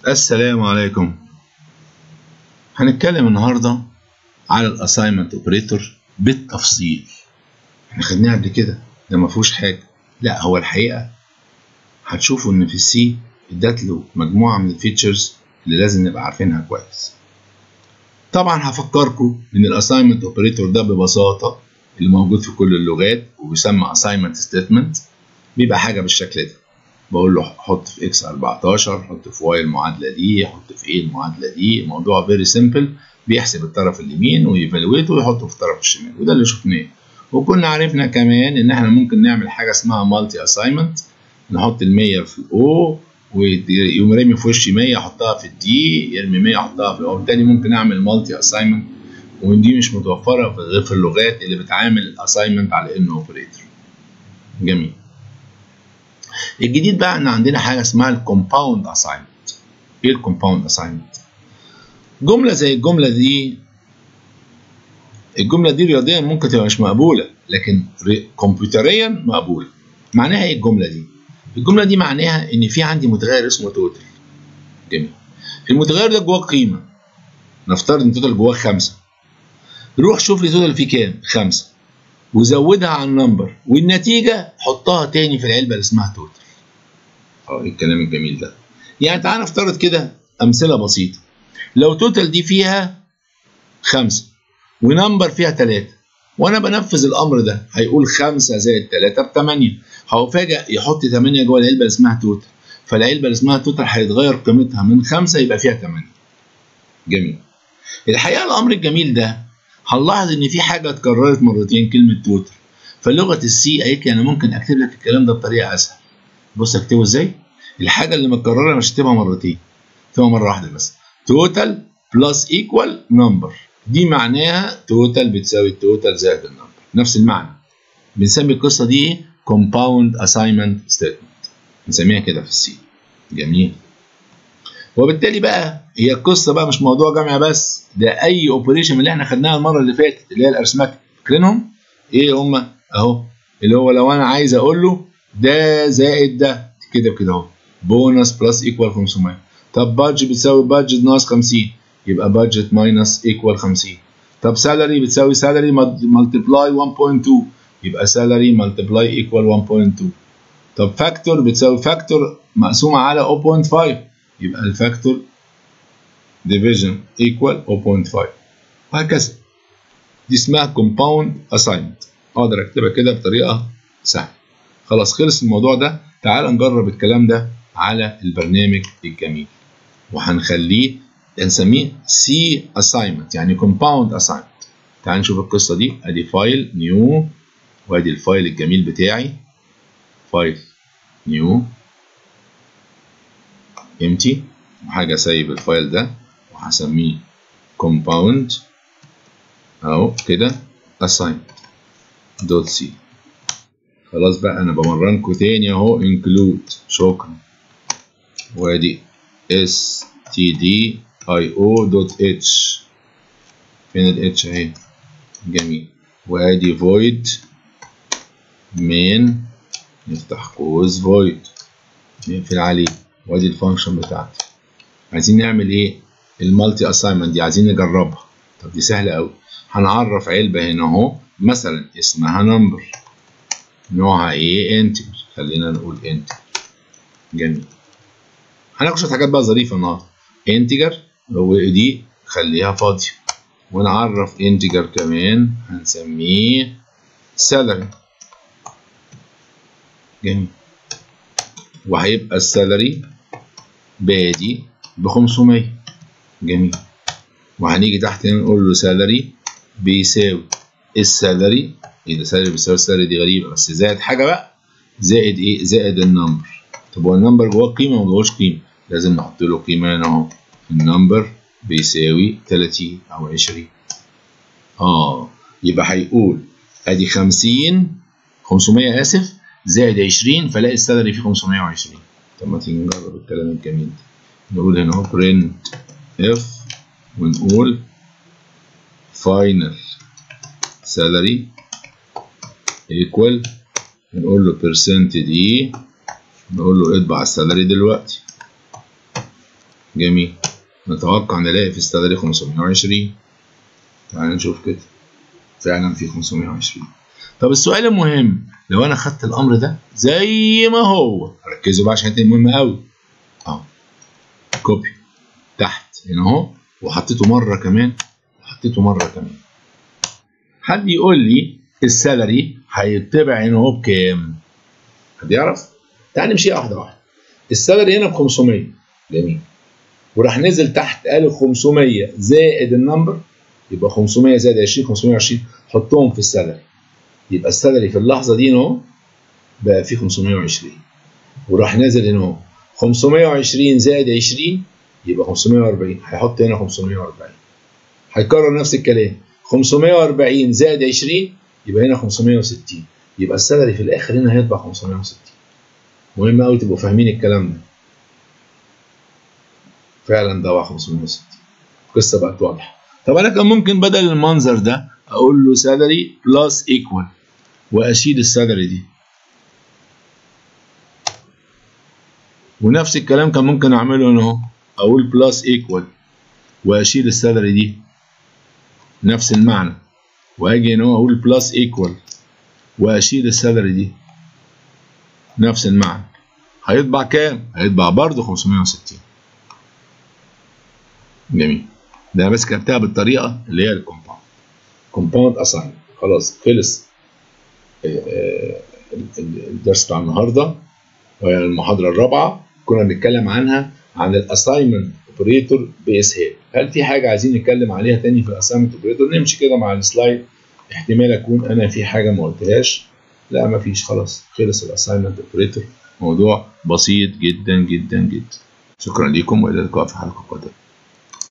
السلام عليكم هنتكلم النهارده على الاساينمنت اوبريتور بالتفصيل احنا خدناه قبل كده ده ما فيهوش حاجه لا هو الحقيقه هتشوفوا ان في السي ادت له مجموعه من الفيتشرز اللي لازم نبقى عارفينها كويس طبعا هفكركم ان الاساينمنت اوبريتور ده ببساطه اللي موجود في كل اللغات وبيسمى اساينمنت ستيتمنت بيبقى حاجه بالشكل ده بقول له حط في اكس 14 حط في واي المعادله دي حط في ايه المعادله دي موضوع فيري سيمبل بيحسب الطرف اليمين ويفالويته ويحطه في الطرف الشمال وده اللي شفناه وكنا عرفنا كمان ان احنا ممكن نعمل حاجه اسمها مالتي اساينمنت نحط ال 100 في الاو ويقوم رامي في وشي 100 احطها في الدي يرمي 100 احطها في الاو بالتالي ممكن اعمل مالتي اساينمنت ودي مش متوفره غير في اللغات اللي بتعامل الاساينمنت على انه اوبريتور جميل الجديد بقى ان عندنا حاجه اسمها الكومباوند اساينمنت ايه الكومباوند اساينمنت جمله زي الجمله دي الجمله دي رياضيا ممكن تبقى مش مقبوله لكن كمبيوتريا مقبوله معناها ايه الجمله دي الجمله دي معناها ان في عندي متغير اسمه توتال جميل المتغير ده جواه قيمه نفترض ان توتال جواه خمسة روح شوف لي توتال فيه كام خمسة وزودها على النمبر والنتيجه حطها تاني في العلبه اللي اسمها توتال اه ايه الكلام الجميل ده يعني تعال نفترض كده امثله بسيطه لو توتال دي فيها خمسة ونمبر فيها تلاتة وانا بنفذ الامر ده هيقول خمسة زائد تلاتة بتمانية هفاجئ يحط تمانية جوه العلبه اللي اسمها توتال فالعلبه اللي اسمها توتال هيتغير قيمتها من خمسة يبقى فيها تمانية جميل الحقيقه الامر الجميل ده هنلاحظ ان في حاجه اتكررت مرتين كلمه توتال فلغه السي قالت لي انا ممكن اكتب لك الكلام ده بطريقه اسهل بص اكتبه ازاي الحاجه اللي متكرره مش هتبقى مرتين تبقى مره واحده بس توتال بلس ايكوال نمبر دي معناها توتال بتساوي التوتال زائد النمبر نفس المعنى بنسمي القصه دي ايه كومباوند اساينمنت ستيتمنت بنسميها كده في السي جميل وبالتالي بقى هي القصه بقى مش موضوع جمع بس ده اي اوبريشن من اللي احنا خدناها المره اللي فاتت اللي هي الارثماتيك فاكرينهم ايه هم اهو اللي هو لو انا عايز اقول له ده زائد ده كده بكده اهو بونص بلس ايكوال 500 طب بادج بتساوي بادجت ناقص 50 يبقى بادجت ماينس ايكوال 50 طب سالري بتساوي سالري ملتبلاي 1.2 يبقى سالري ملتبلاي ايكوال 1.2 طب فاكتور بتساوي فاكتور مقسومه على 0.5 يبقى الفاكتور ديفيجن ايكوال 0.5 وهكذا دي اسمها كومباوند اساينمنت اقدر اكتبها كده بطريقه سهله خلاص خلص الموضوع ده تعال نجرب الكلام ده على البرنامج الجميل وهنخليه هنسميه سي اساينمنت يعني كومباوند اساينمنت تعال نشوف القصه دي ادي فايل نيو وادي الفايل الجميل بتاعي فايل نيو empty وحاجة سايب الفايل ده وهسميه compound اهو كده assign دوت سي خلاص بقى انا بمرنكم تاني اهو include شكرا وادي stdio دوت اتش فين الاتش اهي جميل وادي void main نفتح قوس void نقفل عليه وادي الفانكشن بتاعتي عايزين نعمل ايه المالتي اساينمنت دي عايزين نجربها طب دي سهله قوي هنعرف علبه هنا اهو مثلا اسمها نمبر نوعها ايه انتجر خلينا نقول انتجر جميل هناخد شويه حاجات بقى ظريفه النهارده انتجر ودي خليها فاضيه ونعرف انتجر كمان هنسميه سالري جميل وهيبقى السالري بادي ب 500 جميل وهنيجي تحت هنا نقول له سالري بيساوي السالري ايه ده سالري بيساوي السالري دي غريبه بس زائد حاجه بقى زائد ايه زائد النمبر طب هو النمبر جواه قيمه وما جواش قيمه لازم نحط له قيمه هنا اهو النمبر بيساوي 30 او 20 اه يبقى هيقول ادي 50 500 اسف زائد 20 فلاقي السالري فيه 520 طب ما تيجي نجرب الكلام الجميل ده نقول هنا اهو print if ونقول final salary equal نقول له percent دي نقول له اطبع السالري دلوقتي جميل نتوقع نلاقي في السالري 520 تعال نشوف كده فعلا في 520 طب السؤال المهم لو انا خدت الامر ده زي ما هو ركزوا بقى عشان دي مهمه قوي اهو كوبي تحت هنا اهو وحطيته مره كمان وحطيته مره كمان حد يقول لي السالري هيتبع هنا اهو بكام حد يعرف تعال نمشيها واحده واحده السالري هنا ب 500 جميل وراح نزل تحت قال 500 زائد النمبر يبقى 500 زائد 20 520 حطهم في السالري يبقى السالري في اللحظه دي اهو بقى فيه 520 وراح نازل هنا اهو 520 زائد 20 يبقى 540 هيحط هنا 540 هيكرر نفس الكلام 540 زائد 20 يبقى هنا 560 يبقى السالري في الاخر هنا هيطبع 560 مهم قوي تبقوا فاهمين الكلام ده فعلا ده 560 القصه بقت واضحه طب انا كان ممكن بدل المنظر ده اقول له سالري بلس ايكوال واشيل السالري دي ونفس الكلام كان ممكن اعمله هنا اهو اقول بلس ايكوال واشيل السالري دي نفس المعنى واجي هنا اقول بلس ايكوال واشيل السالري دي نفس المعنى هيطبع كام؟ هيطبع برضه 560 جميل ده انا بس كتبتها بالطريقه اللي هي الكومباوند كومباوند اساين خلاص خلص الدرس بتاع النهارده وهي المحاضره الرابعه كنا بنتكلم عنها عن الاساينمنت اوبريتور باسهال هل في حاجه عايزين نتكلم عليها تاني في الاساينمنت اوبريتور نمشي كده مع السلايد احتمال اكون انا في حاجه ما قلتهاش لا ما فيش خلاص خلص الاساينمنت اوبريتور موضوع بسيط جدا جدا جدا شكرا لكم والى اللقاء في حلقه قادمه